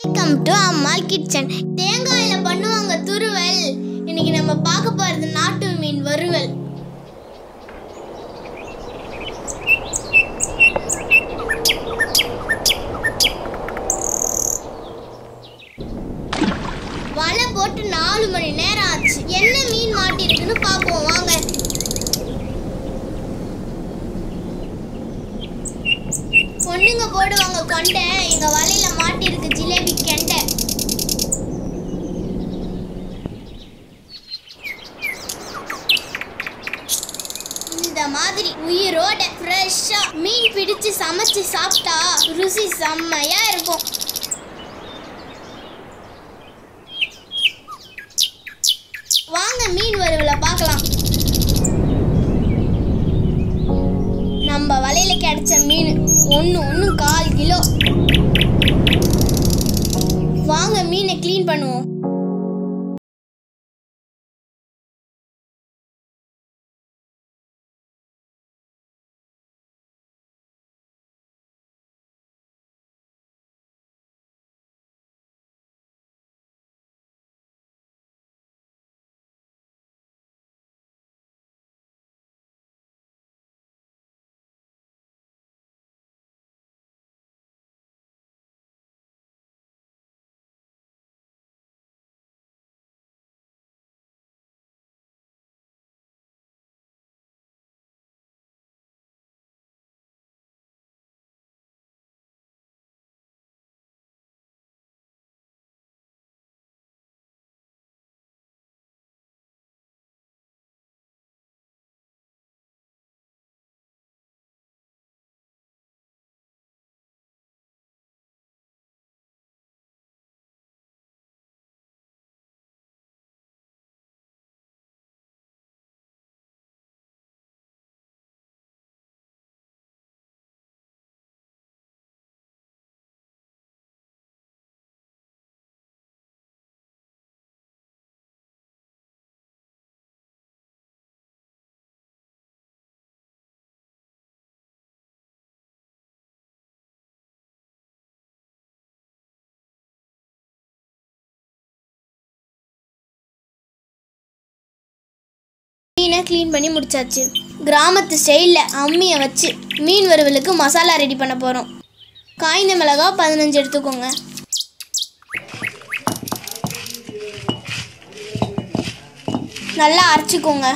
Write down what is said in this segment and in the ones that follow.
welcome to Ammal kitchen தேங்காயில பண்ணுவாங்க துருவல் இன்னைக்கு நம்ம பார்க்க போறது நாட்டு மீன் வறுவல் வலை போட்டு நாலு மணி நேரம் ஆச்சு என்ன மீன் மாட்டிருக்குன்னு பார்ப்போம் வாங்க பொண்ணுங்க போடுவாங்க கொண்டை எங்க வலையில மாட்டிருக்கு ஜிலேபி கெண்டை இந்த மாதிரி உயிரோட ஃப்ரெஷ்ஷா மீன் பிடிச்சு சமைச்சு சாப்பிட்டா ருசி செம்மையா இருக்கும் வாங்க மீன் வறுவல பார்க்கலாம் நம்ம வலையில கிடைச்ச மீன் ஒன்று ஒன்று கால் கிலோ வாங்க மீனை க்ளீன் பண்ணுவோம் மீனை க்ளீன் பண்ணி முடிச்சாச்சு கிராமத்து ஸ்டைலில் அம்மியை வச்சு மீன் வறுவலுக்கு மசாலா ரெடி பண்ண போகிறோம் காய்ந்த மிளகா பதினஞ்சு எடுத்துக்கோங்க நல்லா அரைச்சிக்கோங்க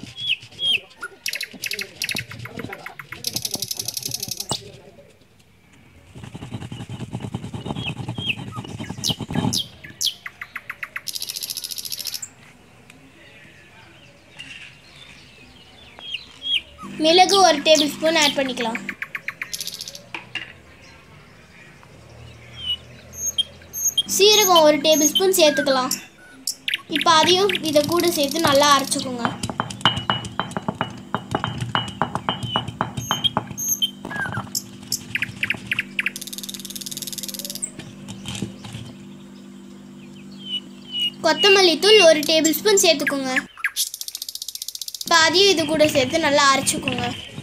மிளகு ஒரு டேபிள் ஸ்பூன் ஆட் பண்ணிக்கலாம் சீரகம் ஒரு டேபிள் ஸ்பூன் சேர்த்துக்கலாம் இப்போ அதையும் இதை கூட சேர்த்து நல்லா அரைச்சிக்கோங்க கொத்தமல்லி தூள் ஒரு டேபிள் ஸ்பூன் சேர்த்துக்கோங்க இப்போ அதையும் இது கூட சேர்த்து நல்லா அரைச்சிக்கோங்க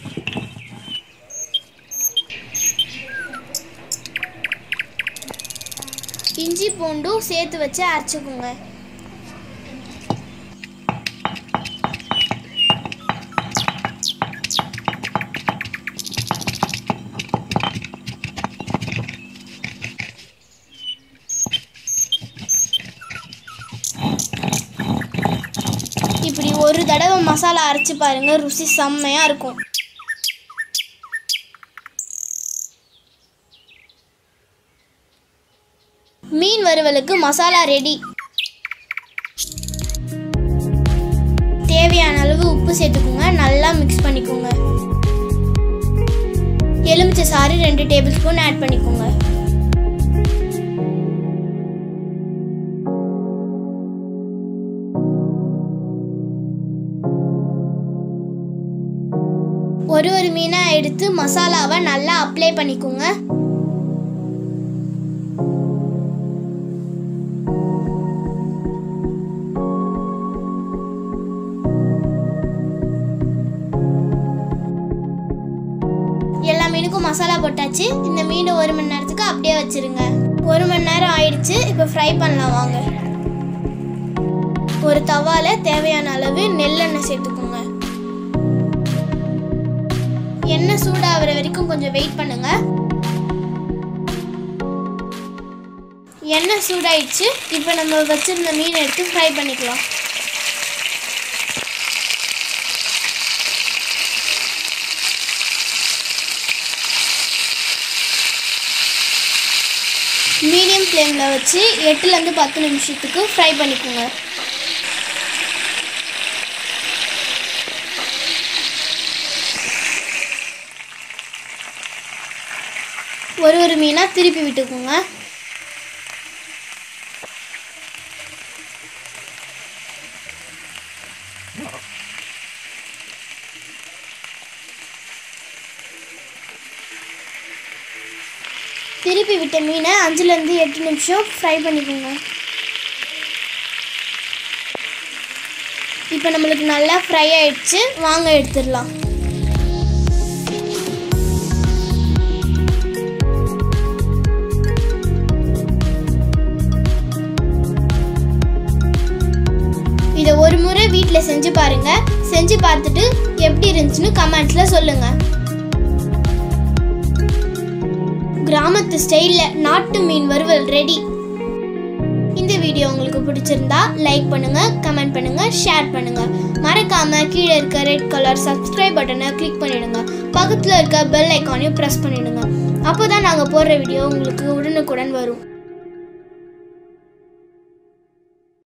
இஞ்சி பூண்டும் சேர்த்து வச்சு அரைச்சிக்கோங்க இப்படி ஒரு தடவை மசாலா அரைச்சு பாருங்க ருசி செம்மையா இருக்கும் மீன் வறுவலுக்கு மசாலா ரெடி தேவையான அளவு உப்பு சேர்த்துக்கோங்க நல்லா மிக்ஸ் பண்ணிக்கோங்க எலுமிச்சை சாறு ரெண்டு டேபிள் ஸ்பூன் ஆட் பண்ணிக்கோங்க ஒரு ஒரு மீனாக எடுத்து மசாலாவை நல்லா அப்ளை பண்ணிக்கோங்க எல்லா மீனுக்கும் மசாலா போட்டாச்சு இந்த மீனை ஒரு மணி நேரத்துக்கு அப்படியே வச்சிருங்க ஒரு மணி நேரம் ஆயிடுச்சு இப்போ ஃப்ரை பண்ணலாம் வாங்க ஒரு தவால தேவையான அளவு நெல்லெண்ணெய் சேர்த்துக்கோங்க எண்ணெய் சூடாகிற வரைக்கும் கொஞ்சம் வெயிட் பண்ணுங்க எண்ணெய் சூடாயிடுச்சு இப்போ நம்ம வச்சிருந்த மீன் எடுத்து ஃப்ரை பண்ணிக்கலாம் மீடியம் ஃப்ளேமில் வச்சு எட்டுலேருந்து பத்து நிமிஷத்துக்கு ஃப்ரை பண்ணிக்கோங்க ஒரு ஒரு மீனாக திருப்பி விட்டுக்கோங்க திருப்பி விட்ட மீனை அஞ்சுலேருந்து எட்டு நிமிஷம் ஃப்ரை பண்ணிக்கோங்க இப்போ நம்மளுக்கு நல்லா ஃப்ரை ஆயிடுச்சு வாங்க எடுத்துடலாம் இதை ஒரு முறை வீட்டில் செஞ்சு பாருங்க செஞ்சு பார்த்துட்டு எப்படி இருந்துச்சுன்னு கமெண்ட்ஸில் சொல்லுங்கள் கிராமத்து ஸ்டைலில் நாட்டு மீன் வறுவல் ரெடி இந்த வீடியோ உங்களுக்கு பிடிச்சிருந்தா லைக் பண்ணுங்க கமெண்ட் பண்ணுங்க ஷேர் பண்ணுங்க மறக்காம கீழே இருக்க ரெட் கலர் சப்ஸ்கிரைப் பட்டனை கிளிக் பண்ணிடுங்க பக்கத்தில் இருக்க பெல் ஐக்கானையும் ப்ரெஸ் பண்ணிடுங்க அப்போ தான் நாங்கள் போடுற வீடியோ உங்களுக்கு உடனுக்குடன் வரும்